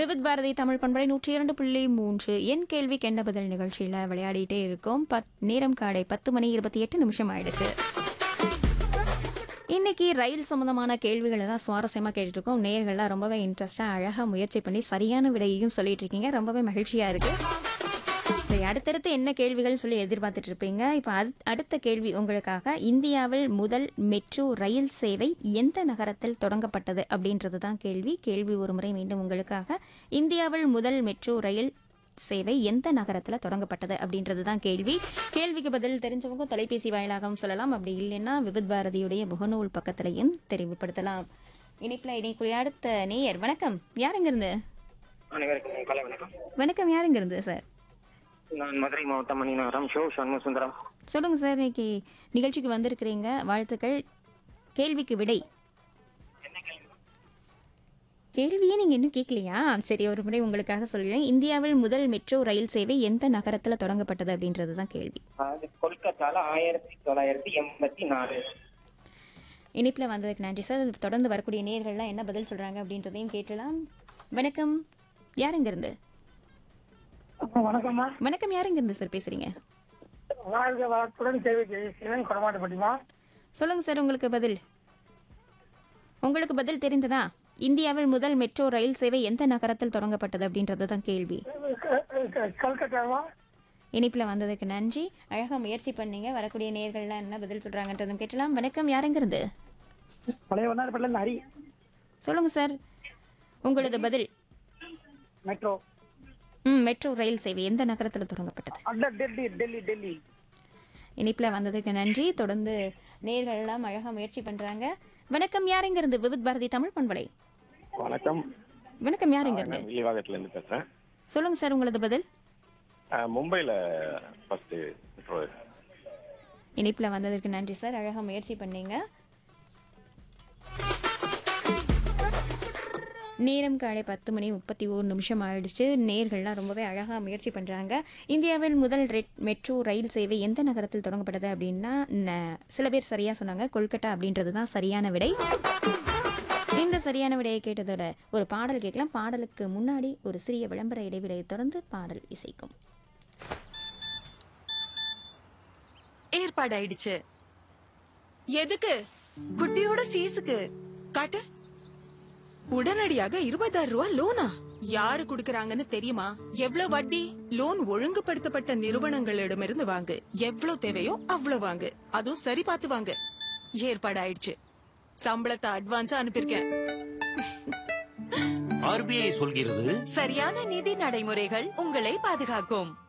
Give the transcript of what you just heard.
விவித் பாரதி தமிழ் பண்பலை நூற்றி இரண்டு புள்ளி மூன்று என் கேள்வி கெண்ட பதில் நிகழ்ச்சியில விளையாடிட்டே இருக்கோம் பத் நேரம் காலை பத்து மணி இருபத்தி எட்டு நிமிஷம் ஆயிடுச்சு இன்னைக்கு ரயில் சம்பந்தமான கேள்விகளை தான் சுவாரஸ்யமா கேட்டுட்டு இருக்கோம் நேர்கள்லாம் ரொம்பவே இன்ட்ரெஸ்டா அழகா முயற்சி பண்ணி சரியான விடையையும் சொல்லிட்டு இருக்கீங்க ரொம்பவே மகிழ்ச்சியா இருக்கு சரி அடுத்தடுத்து என்ன கேள்விகள் சொல்லி எதிர்பார்த்துட்டு இருப்பீங்க இப்போ அடு- அடுத்த கேள்வி உங்களுக்காக இந்தியாவில் முதல் மெட்ரோ ரயில் சேவை எந்த நகரத்தில் தொடங்கப்பட்டது அப்படின்றது தான் கேள்வி கேள்வி ஒரு முறை மீண்டும் உங்களுக்காக இந்தியாவில் முதல் மெட்ரோ ரயில் சேவை எந்த நகரத்தில் தொடங்கப்பட்டது அப்படின்றது தான் கேள்வி கேள்விக்கு பதில் தெரிஞ்சவங்க தொலைபேசி வாயிலாகவும் சொல்லலாம் அப்படி இல்லைன்னா விவித் பாரதியுடைய முகநூல் பக்கத்திலையும் தெரிவுபடுத்தலாம் இனிப்பில் இணைக்கூடிய அடுத்த நேயர் வணக்கம் யாருங்கிருந்து அனைவருக்கும் காலை வணக்கம் வணக்கம் யாருங்கிருந்து சார் நான் மதுரை மாவட்டம் மணிநகரம் ஷோ சண்முக சுந்தரம் சொல்லுங்க சார் இன்னைக்கு நிகழ்ச்சிக்கு வந்திருக்கிறீங்க வாழ்த்துக்கள் கேள்விக்கு விடை கேள்வியே நீங்க இன்னும் கேட்கலையா சரி ஒரு முறை உங்களுக்காக சொல்கிறேன் இந்தியாவில் முதல் மெட்ரோ ரயில் சேவை எந்த நகரத்துல தொடங்கப்பட்டது அப்படின்றது தான் கேள்வி அது கொல்கத்தால ஆயிரத்தி தொள்ளாயிரத்தி எண்பத்தி நாலு இனிப்புல வந்ததுக்கு நன்றி சார் தொடர்ந்து வரக்கூடிய நேர்கள்லாம் என்ன பதில் சொல்றாங்க அப்படின்றதையும் கேட்கலாம் வணக்கம் யாருங்க இருந்து வணக்கம்மா வணக்கம் யாருங்க இருந்து சார் பேசுறீங்க வாழ்க வளத்துடன் தேவை சிவன் கொடமாட்டப்பட்டிமா சொல்லுங்க சார் உங்களுக்கு பதில் உங்களுக்கு பதில் தெரிந்ததா இந்தியாவில் முதல் மெட்ரோ ரயில் சேவை எந்த நகரத்தில் தொடங்கப்பட்டது அப்படின்றது தான் கேள்வி கல்கட்டாவா இனிப்புல வந்ததுக்கு நன்றி அழகா முயற்சி பண்ணீங்க வரக்கூடிய நேர்கள்லாம் என்ன பதில் சொல்றாங்கன்றதும் கேட்டலாம் வணக்கம் யாரெங்கிருந்து பழைய வண்ணாரப்பட்டில ஹரி சொல்லுங்க சார் உங்களது பதில் மெட்ரோ ம் மெட்ரோ ரயில் சேவை எந்த நகரத்தில் தொடங்கப்பட்டது அண்ணா டெல்லி டெல்லி டெல்லி இனிப்புல வந்ததுக்கு நன்றி தொடர்ந்து நேர்கள் எல்லாம் அழகா முயற்சி பண்றாங்க வணக்கம் யாரெங்கிருந்து விவித் பாரதி தமிழ் பண்பலை வணக்கம் வணக்கம் யாரெங்கிருந்து நான் வில்லிவாக்கத்துல இருந்து பேசுறேன் சொல்லுங்க சார் உங்களது பதில் அஹ், மும்பைல ஃபர்ஸ்ட் மெட்ரோ இனிப்புல வந்ததற்கு நன்றி சார் அழகா முயற்சி பண்ணீங்க நேரம் காலை பத்து மணி முப்பத்தி ஒரு நிமிஷம் ஆயிடுச்சு நேர்கள்லாம் ரொம்பவே அழகாக முயற்சி பண்ணுறாங்க இந்தியாவில் முதல் ரெட் மெட்ரோ ரயில் சேவை எந்த நகரத்தில் தொடங்கப்பட்டது அப்படின்னா ந- சில பேர் சரியாக சொன்னாங்க கொல்கட்டா அப்படின்றது தான் சரியான விடை இந்த சரியான விடையை கேட்டதோட ஒரு பாடல் கேட்கலாம் பாடலுக்கு முன்னாடி ஒரு சிறிய விளம்பர இடைவெளியை தொடர்ந்து பாடல் இசைக்கும் ஏற்பாடாயிடுச்சு எதுக்கு குட்டியோட ஃபீஸுக்கு காட்டு உடனடியாக இருபதாயிரம் ரூபாய் லோனா யாரு குடுக்கறாங்கன்னு தெரியுமா எவ்வளவு வட்டி லோன் ஒழுங்குபடுத்தப்பட்ட நிறுவனங்களிடமிருந்து வாங்கு எவ்வளவு தேவையோ அவ்வளவு வாங்கு அதுவும் சரி பார்த்து வாங்கு ஏற்பாடாயிடுச்சு சம்பளத்தை அட்வான்ஸா அனுப்பியிருக்கேன் ஆர்பிஐ சொல்கிறது சரியான நிதி நடைமுறைகள் உங்களை பாதுகாக்கும்